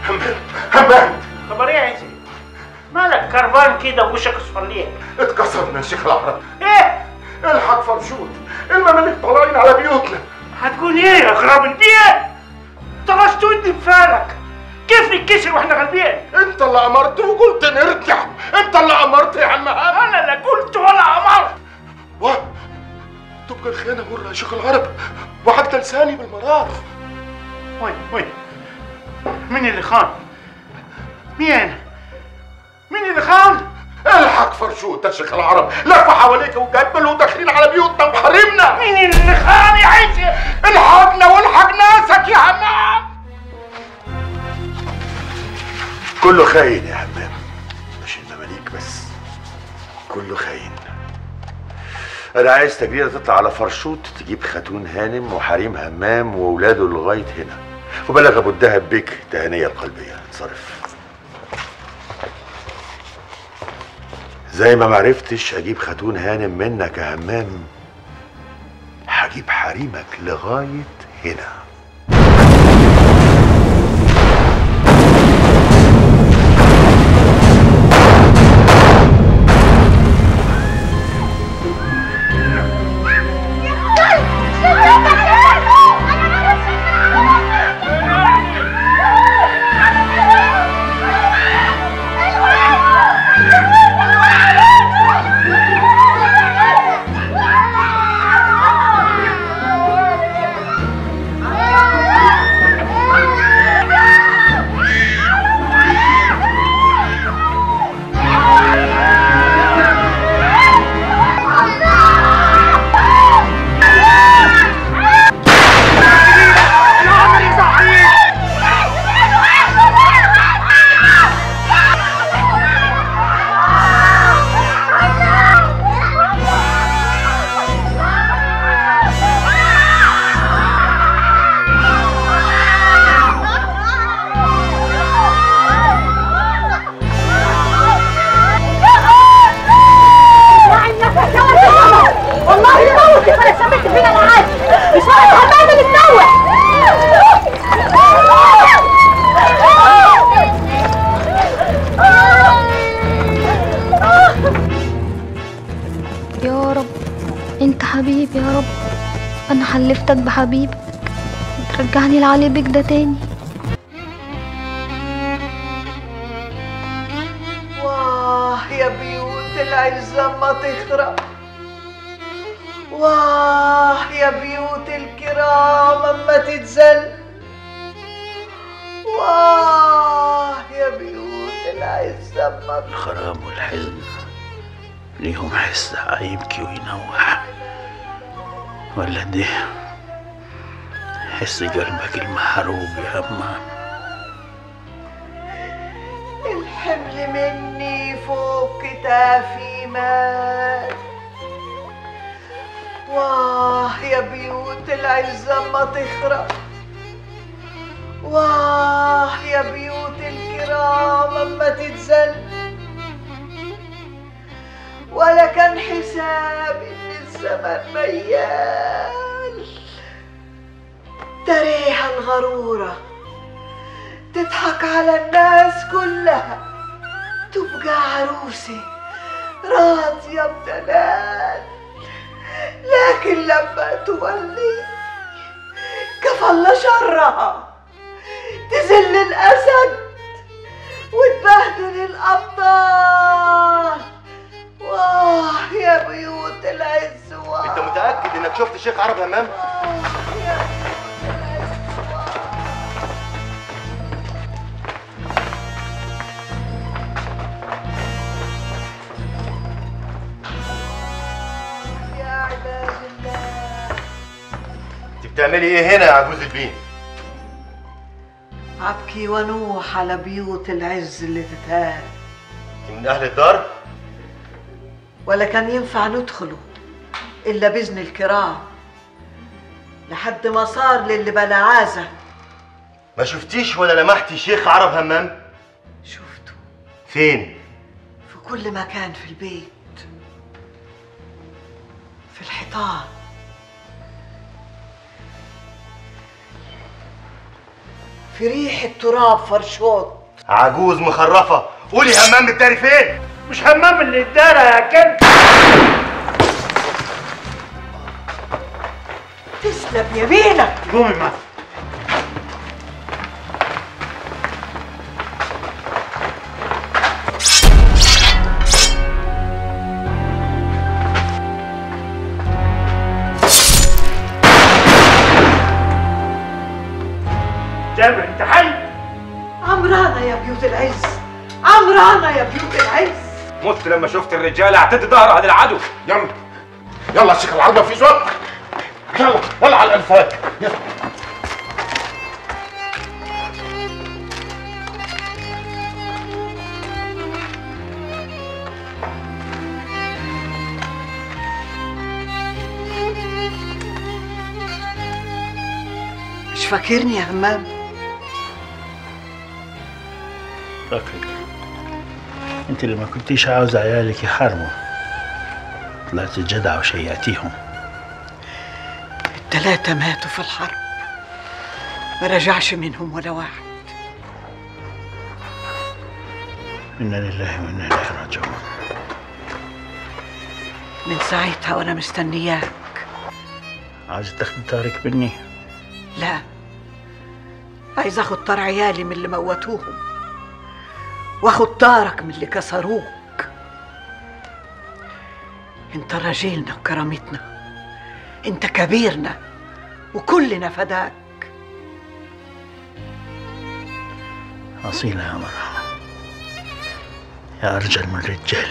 همام همام خبر ايه يا عزيز مالك كربان كده ووشك اصفر ليه اتكسرنا يا شيخ العرب ايه الحق فرشوت المماليك طالعين على بيوتنا هتكون ايه يا خراب البيت طرشت ودي بفالك كيف نتكسر واحنا غالبين انت اللي امرت وقلت نرجع انت اللي امرت يا عم همام انا لا قلت ولا امرت و تبقى الخيانه مره يا شيخ العرب وحتى لساني بالمرار وين وين مين اللي خان مين مين اللي خان الحق فرشوت يا شيخ العرب لف حواليك وقبل وداخلين على بيوتنا وحرمنا مين اللي خان يا عيسى الحقنا والحق ناسك يا همام كله خاين يا همام مش المماليك بس كله خاين انا عايز تجريده تطلع على فرشوت تجيب خاتون هانم وحريم همام واولاده لغايه هنا وبلغ ابو الدهب بك تهنيه القلبيه اتصرف زي ما معرفتش اجيب خاتون هانم منك يا همام هجيب حريمك لغايه هنا والله يموت انا سميت فينا العاد مش عارف همام بتنوح يا رب انت حبيبي يا رب انا حلفتك بحبيبك ترجعني لعلي بيك ده تاني واه يا بيوت العزة ما تخرب واه يا بيوت الكرام اما تتزل واه يا بيوت العزة ما الغرام والحزن ليهم حس هيبكي وينوح ولا ده حس قلبك المحروق يا همام الحمل مني فوق كتافي مات واه يا بيوت العزة ما تخرب واه يا بيوت الكرام اما تتزل ولا كان حساب ان الزمن ميال تريها الغرورة تضحك على الناس كلها تبقى عروسة راضية بدلال لكن لما تولي كفى الله شرها تذل الأسد وتبهدل الأبطال واه يا بيوت العز واه انت متاكد انك شفت شيخ عرب همام يا بيوت العز واه يا عباد الله انت بتعملي ايه هنا يا عجوز البين أبكي ونوح على بيوت العز اللي تتهان انت من اهل الدار ولا كان ينفع ندخله إلا بإذن الكرام لحد ما صار للي بلا عازة ما شفتيش ولا لمحتي شيخ عرب همام شفته فين في كل مكان في البيت في الحيطان في ريحة تراب فرشوط عجوز مخرفه قولي همام الداري فين مش همام اللي ادارة يا كلب تسلم يمينك قومي معايا جابر انت حي عمرانة يا بيوت العز عمرانة يا بيوت العز مت لما شفت الرجاله اعتدي ظهرها على العدو يلا يلا يا شيخ العرب مفيش وقت يلا يلا على الانفاق يلا مش فاكرني يا همام فاكرك انت اللي ما كنتيش عاوز عيالك يحاربوا طلعت جدع وشيعتيهم التلاتة ماتوا في الحرب ما رجعش منهم ولا واحد انا لله وانا اليه راجعون من ساعتها وانا مستنياك عاوز تاخدي طارق مني لا عايز اخد طار عيالي من اللي موتوهم واخد طارك من اللي كسروك انت راجلنا وكرامتنا انت كبيرنا وكلنا فداك أصيلة يا مرة يا أرجل من رجالي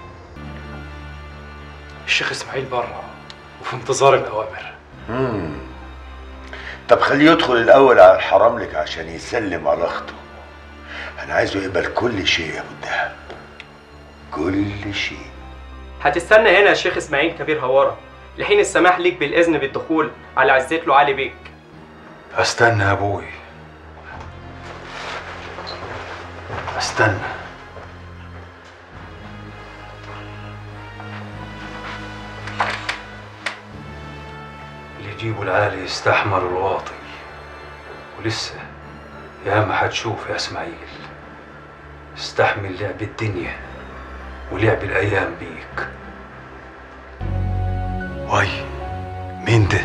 الشيخ اسماعيل برا وفي انتظار الاوامر مم. طب خليه يدخل الاول على الحرام لك عشان يسلم على اخته انا عايزه يقبل كل شيء يا ابو الدهب كل شيء هتستنى هنا يا شيخ اسماعيل كبير هوارة لحين السماح ليك بالإذن بالدخول على عزت له علي بيك استنى يا ابوي استنى اللي يجيبوا العالي يستحمل الواطي ولسه يا ما هتشوف يا اسماعيل استحمل لعب الدنيا ولعب الايام بيك واي مين ده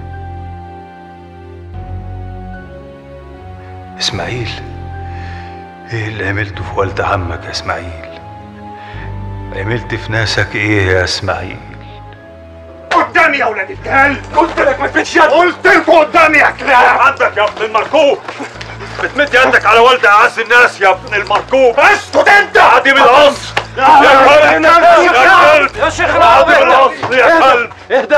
اسماعيل ايه اللي عملته في والد عمك يا اسماعيل عملت في ناسك ايه يا اسماعيل قدامي يا ولاد الكلب قلت لك ما تمدش يدك قلت لكم قدامي يا كلاب عندك يا ابن المركوب بتمد يدك على والد اعز الناس يا ابن المركوب اسكت انت عديم الاصل يا كلب يا كلب يا شيخ عديم الاصل يا كلب اهدى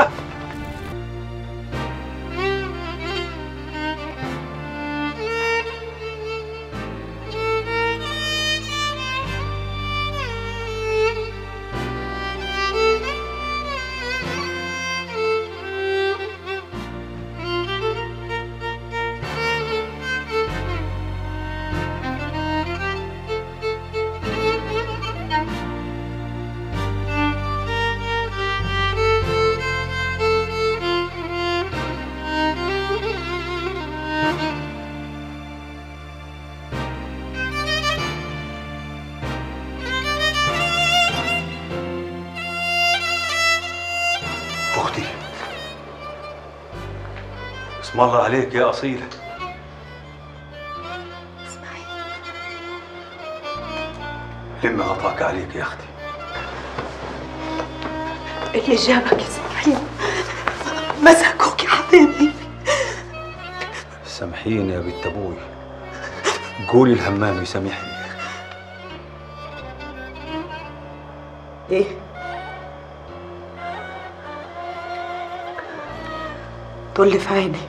اختي اسم الله عليك يا اصيله لما غطاك عليك يا اختي اللي جابك يا اسماعيل مسكوك يا حبيبي سامحيني يا بنت ابوي قولي الهمام يسامحني ايه طل في عيني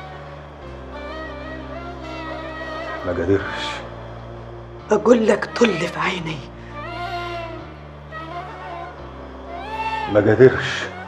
ما قدرش اقول لك طل في عيني ما قدرش